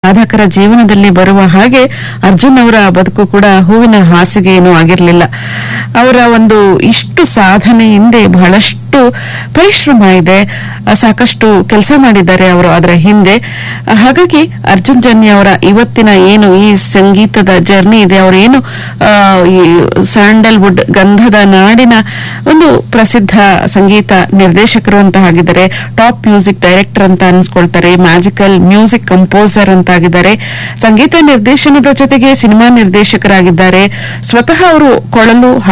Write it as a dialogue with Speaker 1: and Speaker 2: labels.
Speaker 1: ಸಾಧಕರ ಜೀವನದಲ್ಲಿ ಬರುವ ಹಾಗೆ ಅರ್ಜುನ್ ಅವರ ಬದುಕು ಕೂಡ ಹೂವಿನ ಹಾಸಿಗೆ ಏನೂ ಆಗಿರಲಿಲ್ಲ ಅವರ ಒಂದು ಇಷ್ಟು ಸಾಧನೆ ಹಿಂದೆ ಬಹಳಷ್ಟು ಪರಿಶ್ರಮ ಇದೆ ಆ, ಸಾಕಷ್ಟು ಕೆಲಸ ಮಾಡಿದ್ದಾರೆ ಅವರು ಅದರ ಹಿಂದೆ ಆ, ಹಾಗಾಗಿ ಅರ್ಜುನ್ ಜನ್ಯ ಅವರ ಇವತ್ತಿನ ಏನು ಈ ಸಂಗೀತದ ಜರ್ನಿ ಇದೆ ಅವರು ಏನು ಆ, ಈ ಸ್ಯಾಂಡಲ್ವುಡ್ ಗಂಧದ ನಾಡಿನ ಒಂದು ಪ್ರಸಿದ್ಧ ಸಂಗೀತ ನಿರ್ದೇಶಕರು ಅಂತ ಆಗಿದ್ದಾರೆ ಟಾಪ್ ಮ್ಯೂಸಿಕ್ ಡೈರೆಕ್ಟರ್ ಅಂತ ಅನ್ಸ್ಕೊಳ್ತಾರೆ ಮ್ಯಾಜಿಕಲ್ ಮ್ಯೂಸಿಕ್ ಕಂಪೋಸರ್ ಅಂತ ಆಗಿದ್ದಾರೆ ಸಂಗೀತ ನಿರ್ದೇಶನದ ಜೊತೆಗೆ ಸಿನಿಮಾ ನಿರ್ದೇಶಕರಾಗಿದ್ದಾರೆ ಸ್ವತಃ ಅವರು ಕೊಳಲು